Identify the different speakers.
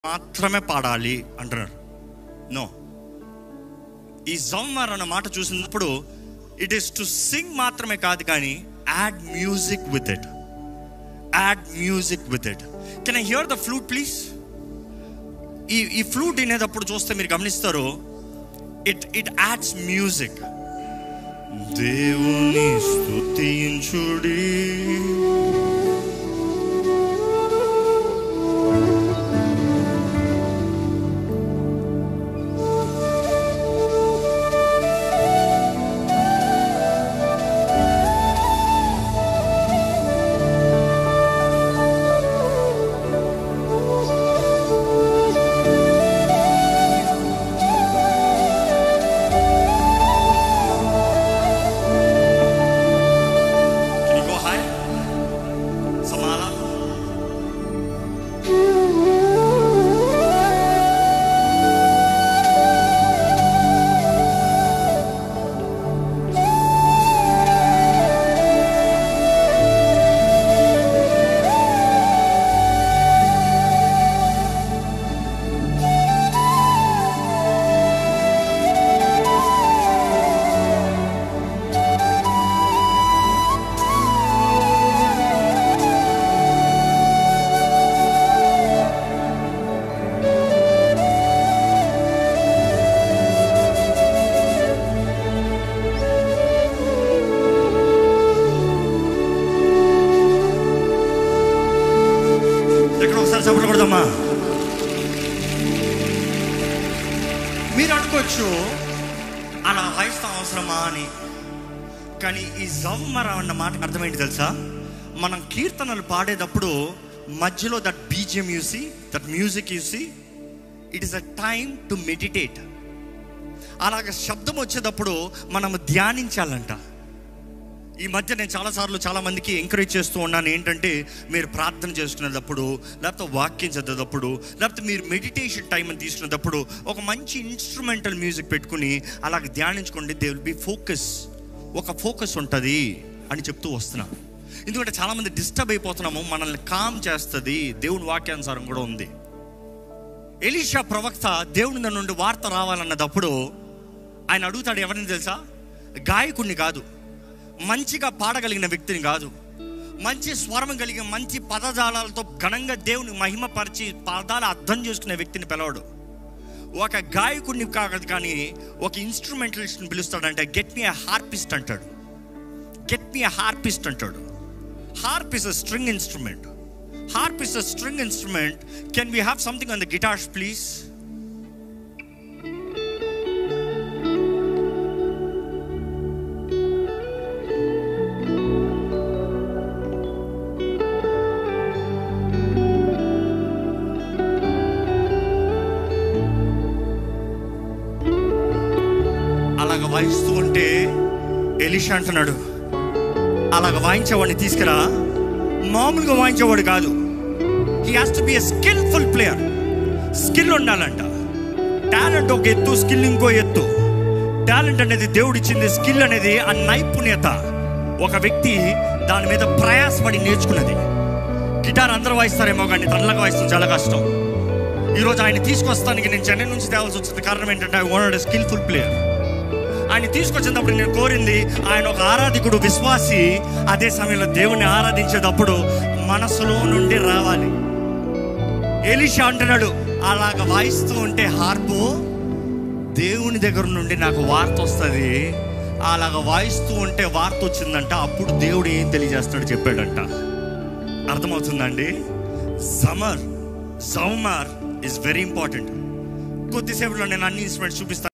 Speaker 1: మాత్రమే పాడాలి అంటున్నారు నో ఈ జమ్మర్ అన్న మాట చూసినప్పుడు ఇట్ ఈస్ టు సింగ్ మాత్రమే కాదు కానీ add music with it add music with it can I hear the flute please ఈ ఈ ఫ్లూట్ వినేటప్పుడు చూస్తే మీరు గమనిస్తారు ఇట్ ఇట్ యాడ్స్ మ్యూజిక్ దేవుని స్తుతించుడి Can you go high? Samala. ఎక్కడ ఒకసారి చప్పట్లు కొడదామా మీరు అనుకోవచ్చు అలా వాయిస్తాం అవసరమా అని కానీ ఈ జమ్మర అన్న మాట అర్థం ఏంటి తెలుసా మనం కీర్తనలు పాడేటప్పుడు మధ్యలో that BGM you see that music you see it is a time to meditate అలాగ శబ్దం వచ్చేటప్పుడు మనం ధ్యానించాలంట ఈ మధ్య నేను చాలాసార్లు చాలా మందికి ఎంకరేజ్ చేస్తూ ఉన్నాను ఏంటంటే మీరు ప్రార్థన చేసుకునేటప్పుడు లేకపోతే వాక్యం చదివేటప్పుడు లేకపోతే మీరు మెడిటేషన్ టైం అని తీసుకునేటప్పుడు ఒక మంచి ఇన్స్ట్రుమెంటల్ మ్యూజిక్ పెట్టుకుని అలాగ ధ్యానించుకోండి దే విల్ బి ఫోకస్ ఒక ఫోకస్ ఉంటుంది అని చెప్తూ వస్తున్నా ఎందుకంటే చాలామంది డిస్టర్బ్ అయిపోతున్నాము మనల్ని కామ్ చేస్తుంది దేవుని వాక్యానుసారం కూడా ఉంది ఎలీషా ప్రవక్త దేవుని నుండి వార్త రావాలన్నదప్పుడు ఆయన అడుగుతాడు ఎవరిని తెలుసా గాయకుడిని కాదు మంచిగా పాడగలిగిన వ్యక్తిని కాదు మంచి స్వరం కలిగిన మంచి పదజాలాలతో ఘనంగా దేవుని మహిమపరిచి పదాలు అర్థం చేసుకునే వ్యక్తిని పిలవడు ఒక గాయకుడిని కాదు కానీ ఒక ఇన్స్ట్రుమెంటలిస్ట్ని పిలుస్తాడంటే గెట్ మీ హార్పిస్ట్ అంటాడు గెట్ మీ హార్పిస్ట్ అంటాడు harp is a string instrument harp is a string instrument can we have something on the guitars please అలాగ వాయిస్తూ ఉంటే ఎలిషా అంటున్నాడు అలాగ వాయించేవాడిని తీసుకురా మామూలుగా వాయించేవాడు కాదు he has to be a skillful player skill ఉండాలంట టాలెంట్ ఒక ఎత్తు స్కిల్ ఇంకో ఎత్తు టాలెంట్ అనేది దేవుడు ఇచ్చింది స్కిల్ అనేది ఆ నైపుణ్యత ఒక వ్యక్తి దాని మీద ప్రయాసపడి నేర్చుకున్నది గిటార్ అందరూ వాయిస్తారేమో కానీ తనలాగా వాయిస్తాం చాలా కష్టం ఈరోజు ఆయన తీసుకొస్తానికి నేను చెన్నై నుంచి తేవాల్సి వచ్చింది కారణం ఏంటంటే ఐ వాంటెడ్ స్కిల్ఫుల్ ప్లేయర్ ఆయన తీసుకొచ్చినప్పుడు నేను కోరింది ఆయన ఒక ఆరాధికుడు విశ్వాసి అదే సమయంలో దేవుని ఆరాధించేటప్పుడు మనసులో నుండి రావాలి ఎలిషా అంటున్నాడు అలాగ వాయిస్తూ ఉంటే హార్పు దేవుని దగ్గర నుండి నాకు వార్త వస్తుంది అలాగ వాయిస్తూ ఉంటే వార్త వచ్చిందంట అప్పుడు దేవుడు ఏం తెలియజేస్తాడు చెప్పాడంట అర్థమవుతుందండి సమర్ జౌమర్ ఇస్ వెరీ ఇంపార్టెంట్ కొద్దిసేపులో నేను అన్ని ఇన్స్ట్రుమెంట్స్ చూపిస్తాను